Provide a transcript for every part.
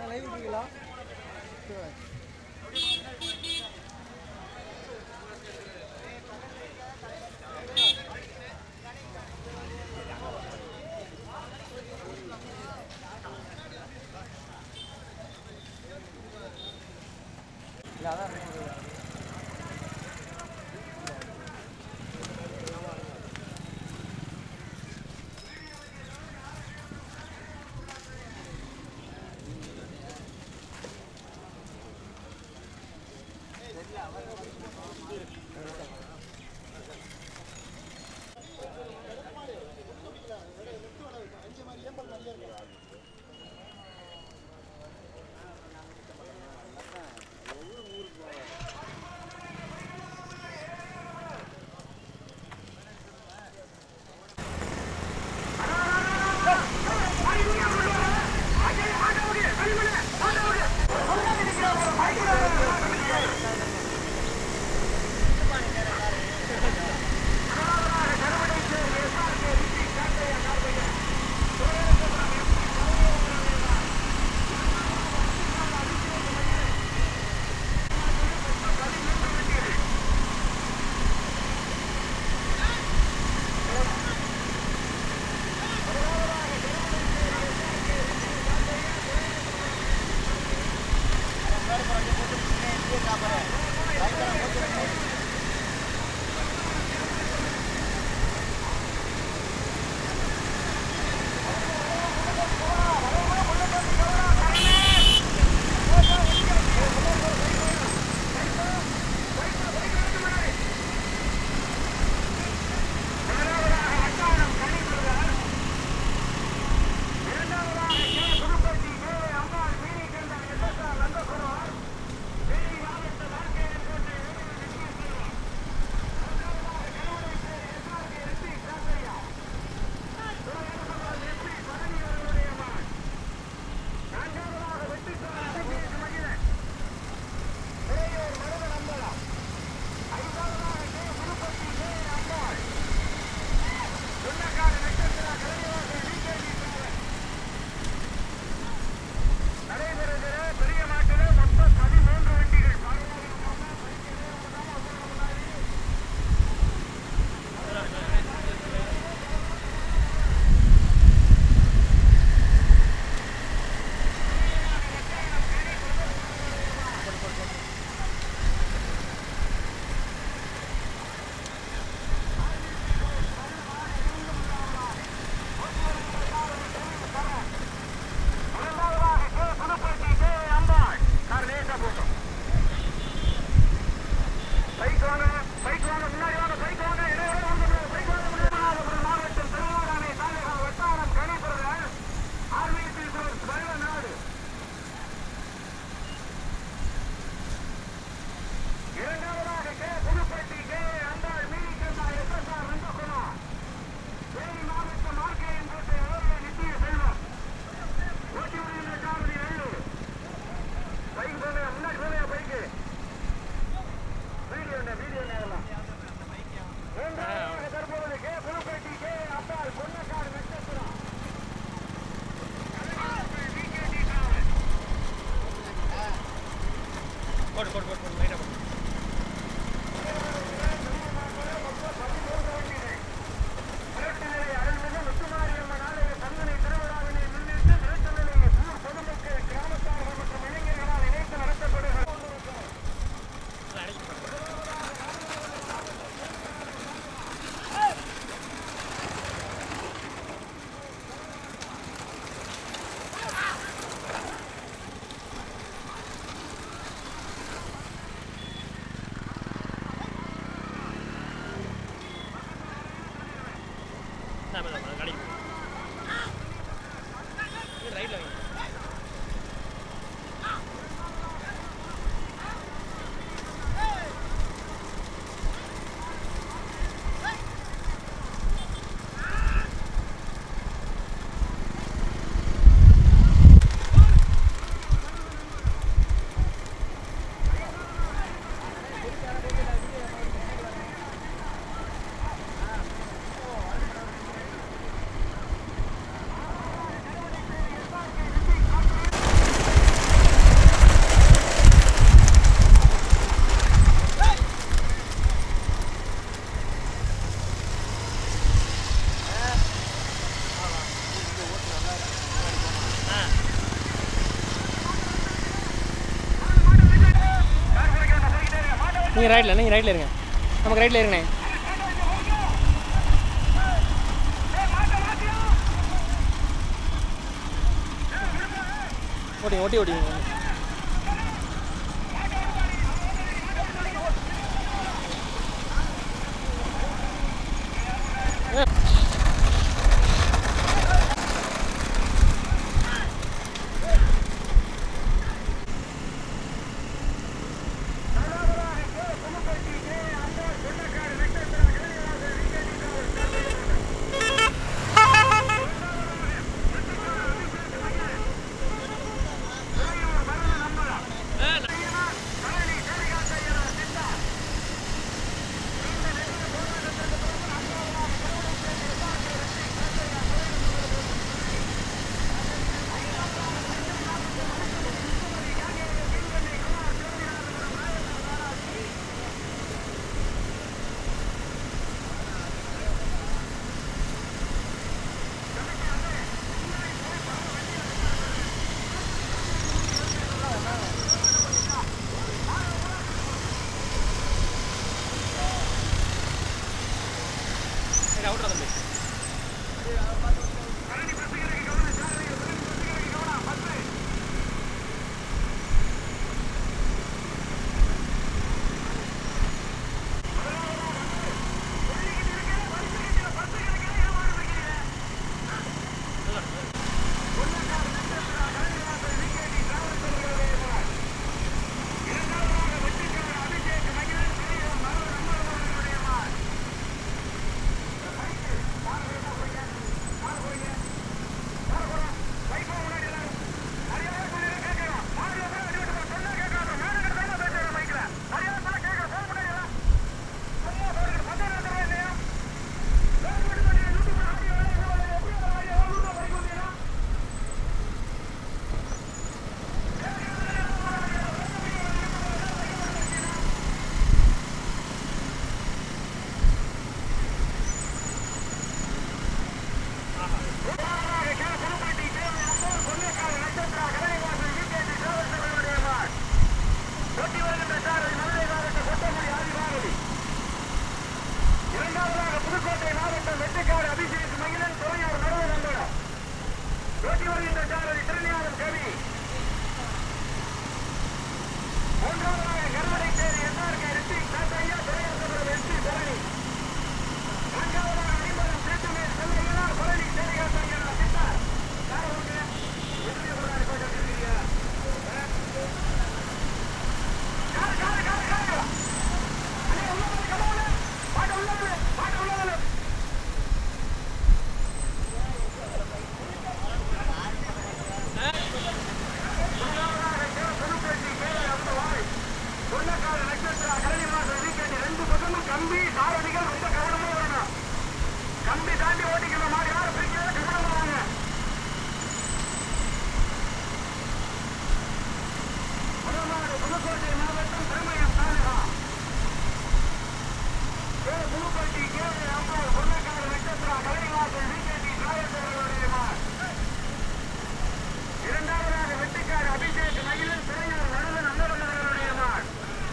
Live இருக்கீங்களா இல்லை அதான் ரெக்கார்டு. போடு போடு போடு போடு லைட்டாக போடு நான் மேலே கடைக்கு ரைட்டில் வைங்க ஆ நீங்கள் ரைட்டில் நீங்கள் ரைட்டில் இருங்க நமக்கு ரைட்டில் இருங்கண்ணே ஓட்டிங்க ஓட்டி ஓட்டிங்க அவுட்ரா தம்பி கம்பி சாரதிகள் ரொம்ப கவனமா வரணும் கம்பி தாண்டி ஓட்டிக்கணும் மாடு யாரும் பிரிக்கிறத கவனமா வாங்க முதல்வர் புதுக்கோட்டை மாவட்டம் Thirumayam taluka K. Pudukkottai K. Ambal Ponnakkadu Natchathira Kalaivasal VKD சாயத்தவர்களுடைய மாடு. இரண்டாவதாக வெட்டிக்காடு அபிஷேக் மகிழன் துறையூர் நடுவன் அம்பலவர்களுடைய மாடு.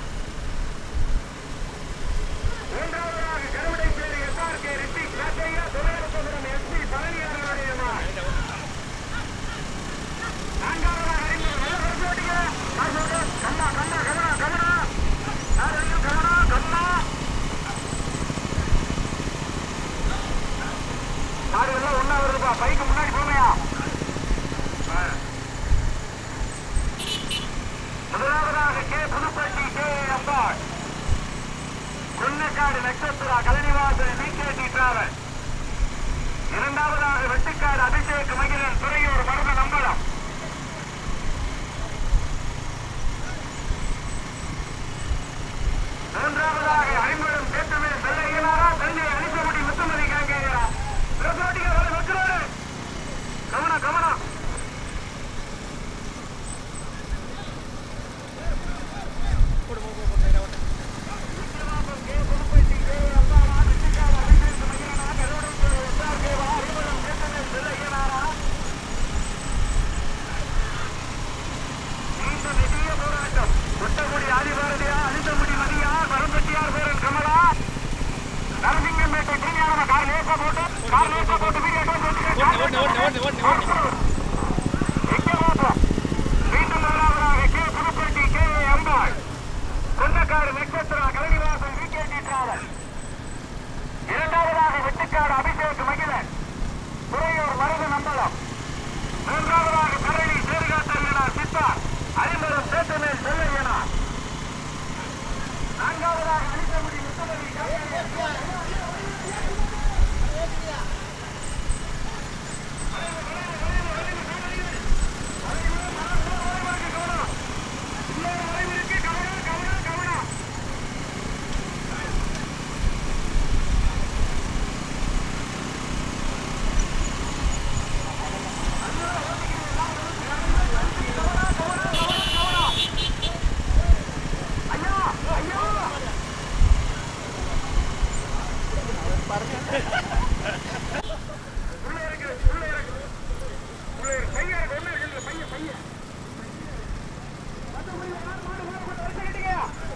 மூன்றாவதாக கருவடைச்சேரி எஸ்ஆர்கே ரித்திக் காட்டையா துறையரசபுரம் எஸ்பி பழனியாரனுடைய மாடு. நான்காவதாக அறிஞர் நல்ல பரிசோட்டிங்க. நான் சொல்றேன், கண்ணா, கண்ணா, கமனா, கமனா. யார் ஐயோ, கமனா, கண்ணா. மாடு எல்லாம் ஒண்ணா வருதுப்பா பைக்கு முன்னாடி போமையா முதலாவதாக K Pudupatti K Ambal Konnakkadu Natchathira Kalanivasal VKD travel இரண்டாவதாக வெட்டுக்காடு அபிஷேக் மகிழன் துறையூர் மருத நம்பலம் மூன்றாவதாக ஐம்பதும் சேத்துமே செல்ல இயலாரா தன்னை அனுப்பமுடி முத்துமதி காங்கேயரா விவசாயிக வேலை வைக்கிறாரு கவனம் கவனம் போடு போ போ போ ரைட்டா ஓட்டு விக்கிரவாசம் கே. புதுப்பட்டி கே. அம்பாளா, வெட்டுக்காடு அபிஷேக் மகிழனா, கருவடைச்சேரி எஸ்ஆர்கே வா, ஐம்பதும் சேத்துமே செல்ல இயலாரா ஓட்டு ஓட்டு எங்கே ஓட்டம் மீண்டும் முதலாவதாக K Pudupatti K A Ambal Kondakkadu Natchathira Kalainivasan V K D travel இரண்டாவதாக வெட்டுக்காடு அபிஷேக் மகிழன் துறையூர் மருது நம்பலம் மூன்றாவதாக கரளி சேருகாட்டலினார் சித்தார் அரிமரம் சேத்தமேல் செல்லையனார் நான்காவதாக அளித்தமுடி முத்தமதி கவனம் கவனம் கவனம் உள்ளே இருக்கு உள்ளே இருக்கு உள்ளே இருக்கு பையன் இருக்கு ஒண்ணு இருக்கு பையன் பையன் மாடு மாடு மாடு மாடு வச்சுக்கிட்டீங்க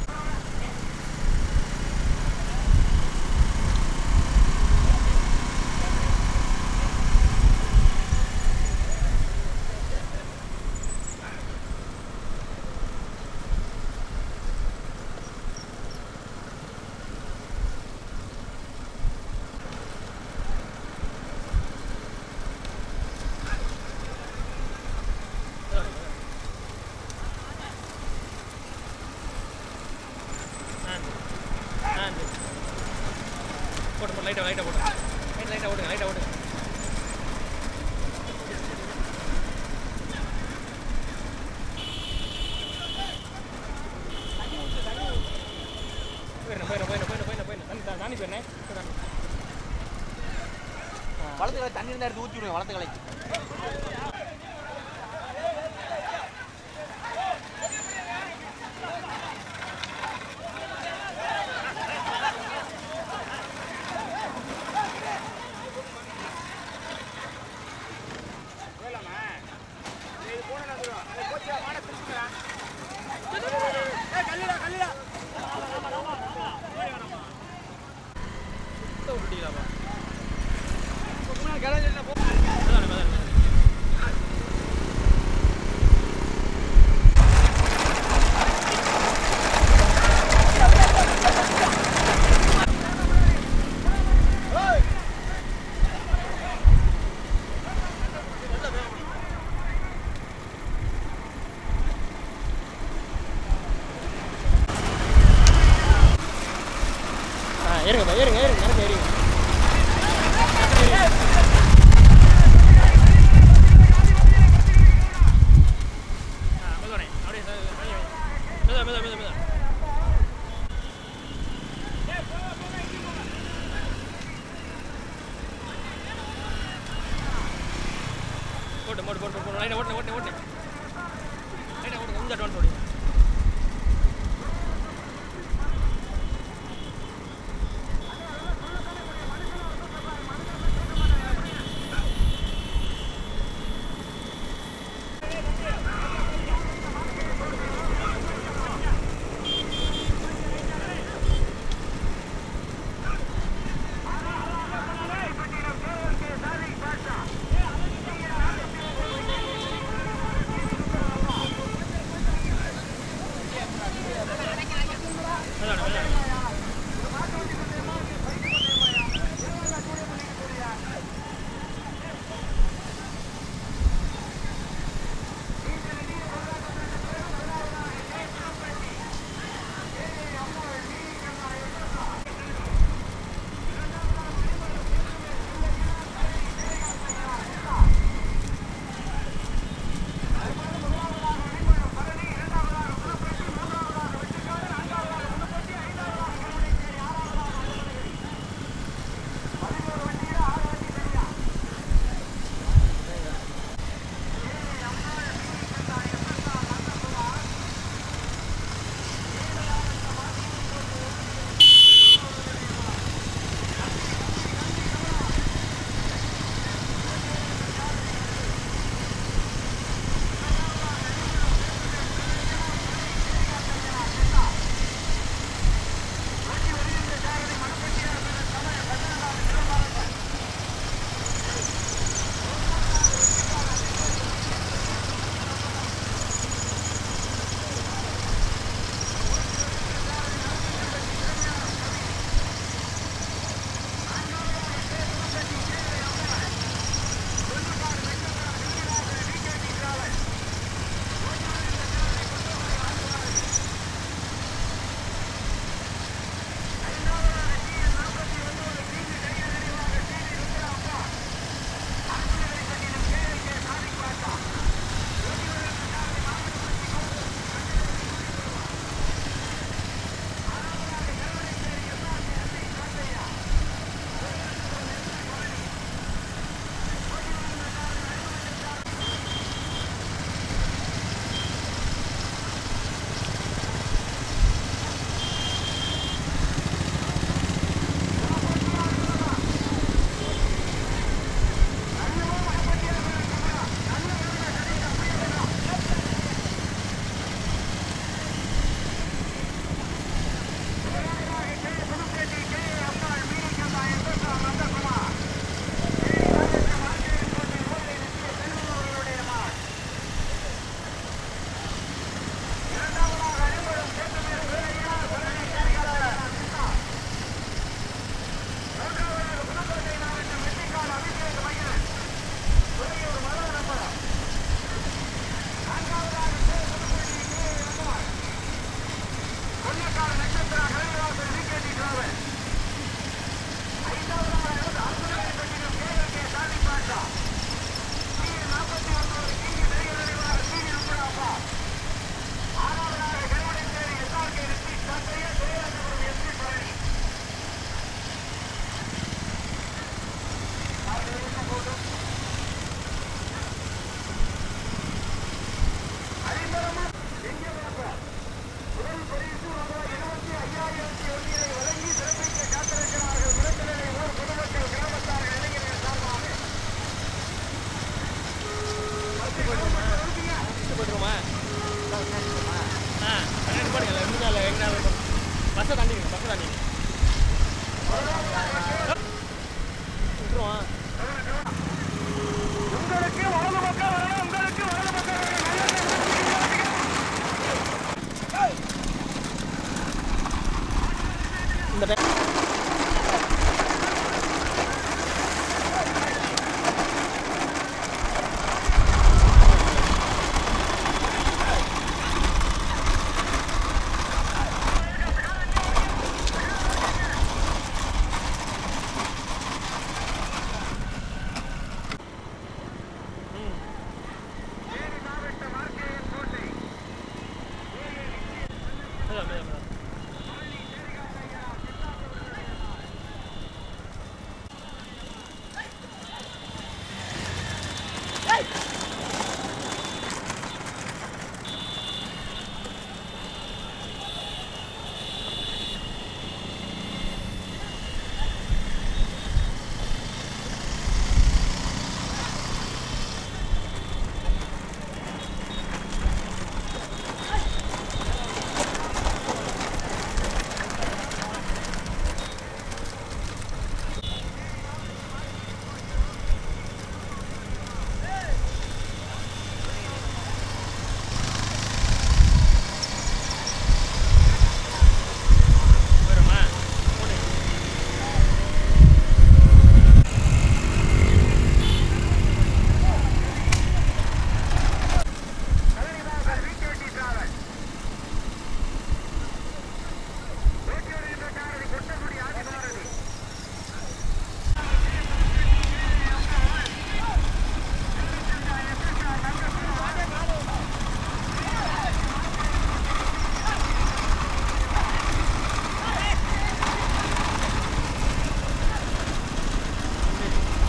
ஆ சரி போட்டு போட்டு லைட்டாக லைட்டாக போட்டு லைட் லைட்டாக ஓடுங்க லைட்டாக ஓடுங்க போயிடுறேன் போயிடுறேன் போயிடுறேன் போயிடுறேன் போயிடுறேன் போயிடுறேன் தண்ணி தா- தாண்டி போயிடுறேன் தண்ணி வளர்த்து கலை தண்ணி இருந்தா எடுத்து ஊற்றி விடுங்க வளர்த்து கலைக்கு சுத்த விட்டுட்டீங்களாப்பா அதான், அதான், அதான். ஆ ஏறுங்கப்பா ஏறுங்க ஏறுங்க நடந்து ஏறுங்க ஆ மெதுவானே அப்படியே ச- மெதுவா மெதுவா மெதுவா மெதுவா மெதுவா போட்டு போட்டு போட்டு போட்டு லைட்டாக ஓட்டு ஓட்டு ஓட்டு லைட்டாக ஓட்டு கொஞ்சம் அட்வான்ஸ் ஓடுங்க ஆ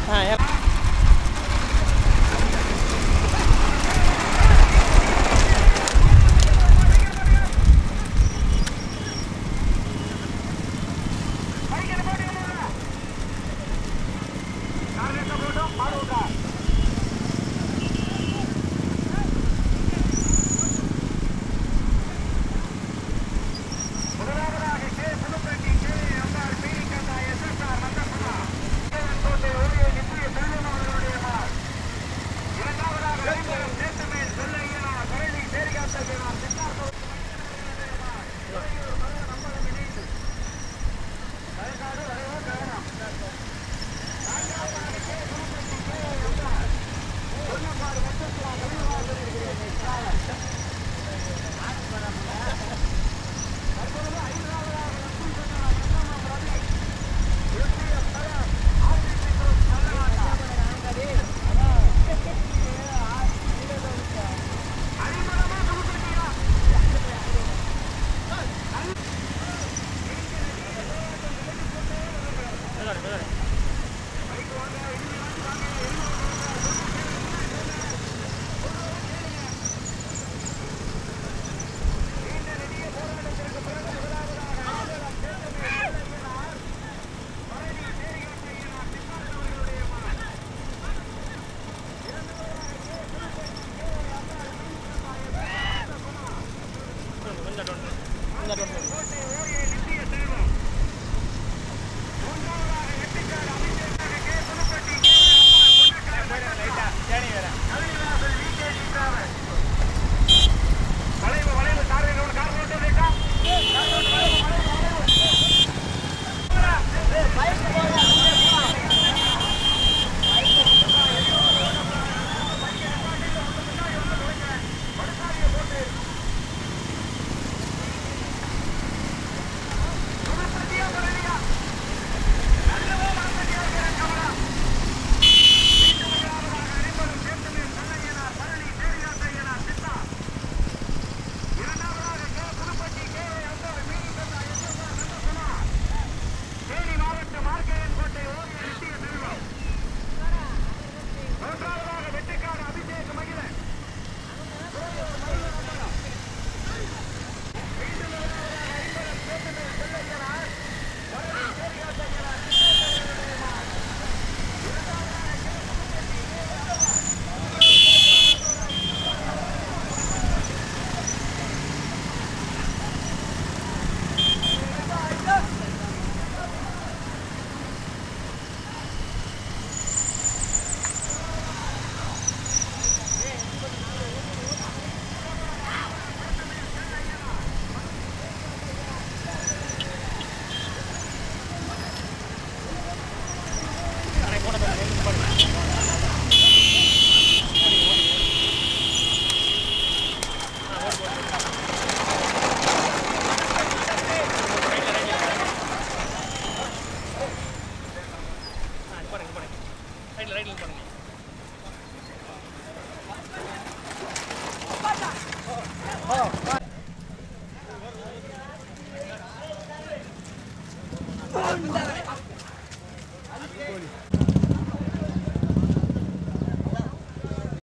ஆ ஏ மெதுவாக மெதுவாக கொஞ்சம் அட்வான்ஸ் கொஞ்சம் அட்வான்ஸ் வளைவு வளைவு கார் கார் ரோட்டு இருக்கா தேனி மாவட்ட மார்க்கெட் கோட்டை ஓவிய நித்திய செல்வம் மூன்றாவதாக வெட்டுக்காடு அபிஷேக் மகிழன் அரை போன தண்ணி வந்து பாருங்க ஓடி ஓடி ஓடி ஆ ஓடி ஓடி ரைட்ல ரைட்ல ஆ இது பாருங்க இது பாருங்க ரைட்ல ரைட்ல பாருங்க ஆ